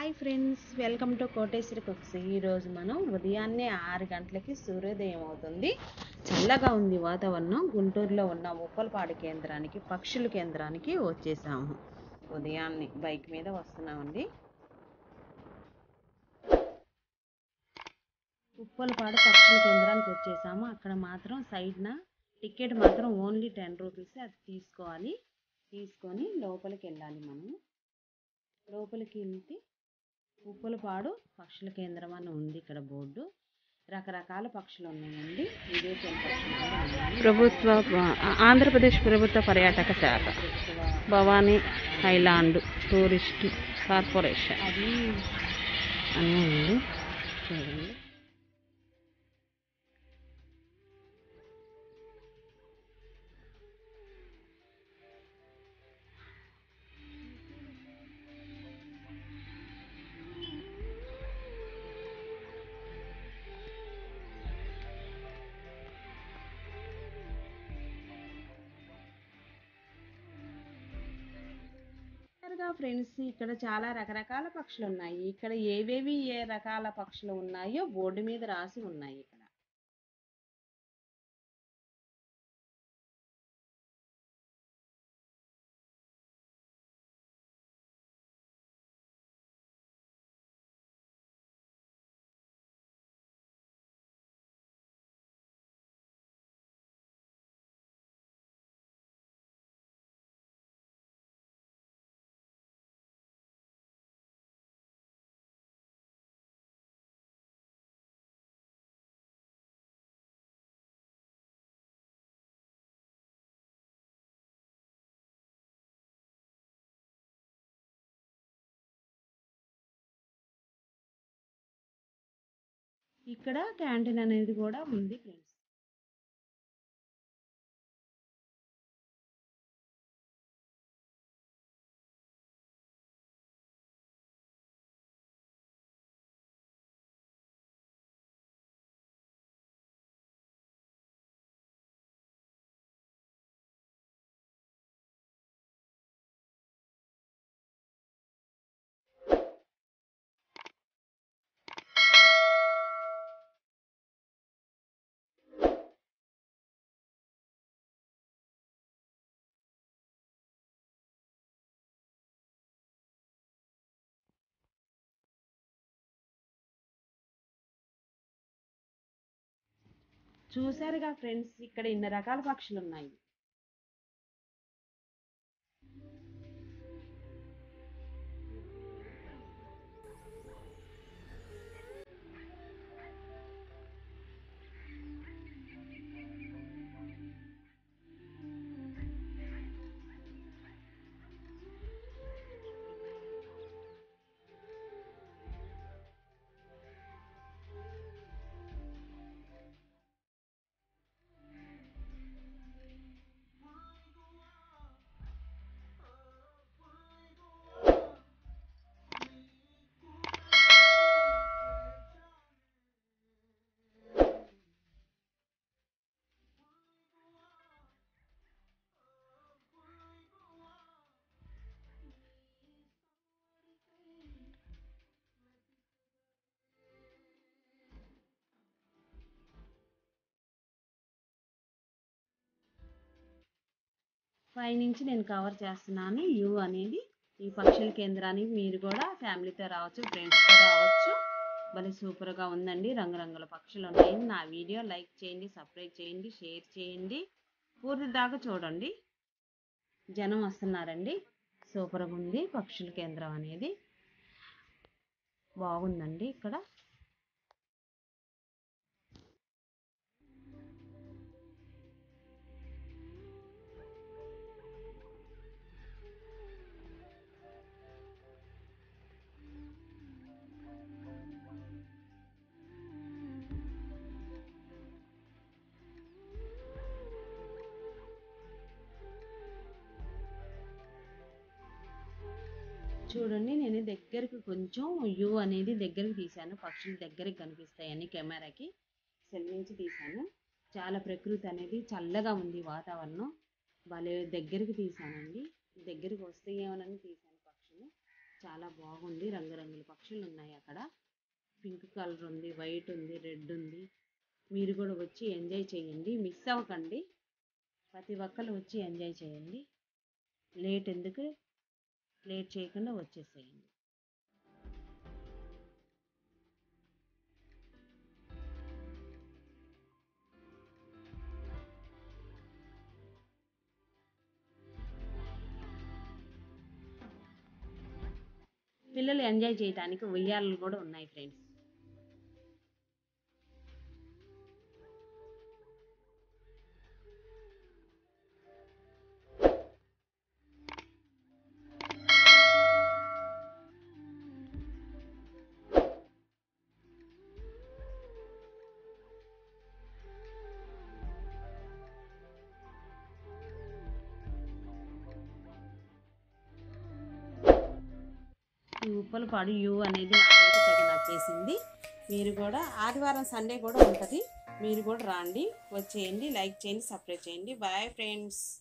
Hi friends welcome to Koteshwari cooks ఈరోజు మనం ఉదయాన్నే ఆరు గంటలకి సూర్యోదయం అవుతుంది చల్లగా ఉంది వాతావరణం గుంటూరులో ఉన్న ఉప్పలపాడు కేంద్రానికి పక్షుల కేంద్రానికి వచ్చేసాము ఉదయాన్నే బైక్ మీద వస్తున్నామండి ఉప్పలపాడు పక్షుల కేంద్రానికి వచ్చేసాము అక్కడ మాత్రం సైడ్న టికెట్ మాత్రం ఓన్లీ టెన్ రూపీస్ అది తీసుకోవాలి తీసుకొని లోపలికి వెళ్ళాలి మనం లోపలికి వెళ్తే ఉప్పలపాడు పక్షుల కేంద్రం అని ఉంది ఇక్కడ బోర్డు రకరకాల పక్షులు ఉన్నాయండి విదేశీ పక్షులు కూడా ఉన్నాయి. ప్రభుత్వ ఆంధ్రప్రదేశ్ ప్రభుత్వ పర్యాటక శాఖ భవానీ ఐలాండ్ టూరిస్ట్ కార్పొరేషన్ అది అని ఉంది చూడండి చూసారుగా ఫ్రెండ్స్ ఇక్కడ చాలా రకరకాల పక్షులు ఉన్నాయి ఇక్కడ ఏవేవి ఏ రకాల పక్షులు ఉన్నాయో బోర్డు మీద రాసి ఉన్నాయి ఇక్కడ ఇక్కడ క్యాంటీన్ అనేది కూడా ఉంది ఫ్రెండ్స్ చూసారుగా ఫ్రెండ్స్ ఇక్కడ ఇన్ని రకాల పక్షులు ఉన్నాయి పైనుంచి నేను కవర్ చేస్తున్నాను యూ అనేది ఈ పక్షుల కేంద్రానికి మీరు కూడా ఫ్యామిలీతో రావచ్చు ఫ్రెండ్స్తో రావచ్చు భలే సూపర్గా ఉందండి రంగురంగుల పక్షులు ఉన్నాయి నా వీడియో లైక్ చేయండి సబ్స్క్రైబ్ చేయండి షేర్ చేయండి పూర్తి దాకా చూడండి జనం వస్తున్నారండి సూపర్గా ఉంది పక్షుల కేంద్రం అనేది బాగుందండి ఇక్కడ చూడండి నేను దగ్గరికి కొంచెం యూ అనేది దగ్గరికి తీశాను పక్షులు దగ్గరికి కనిపిస్తాయని కెమెరాకి సెల్ నుంచి తీశాను చాలా ప్రకృతి అనేది చల్లగా ఉంది వాతావరణం భలే దగ్గరికి తీశానండి దగ్గరికి వస్తే ఏమనని తీశాను పక్షులు చాలా బాగుంది రంగురంగుల పక్షులు ఉన్నాయి అక్కడ పింక్ కలర్ ఉంది వైట్ ఉంది రెడ్ ఉంది మీరు కూడా వచ్చి ఎంజాయ్ చేయండి మిస్ అవ్వకండి ప్రతి ఒక్కరు వచ్చి ఎంజాయ్ చేయండి లేట్ ఎందుకు లేట్ చేయకుండా వచ్చేసేయండి పిల్లలు ఎంజాయ్ చేయడానికి ఉయ్యాలలు కూడా ఉన్నాయి ఫ్రెండ్స్ ఈ ఉప్పలపాడు యూ అనేది నాకైతే తెగ నచ్చేసింది మీరు కూడా ఆదివారం సండే కూడా ఉంటుంది మీరు కూడా రండి వచ్చేయండి లైక్ చేయండి సబ్స్క్రైబ్ చేయండి బాయ్ ఫ్రెండ్స్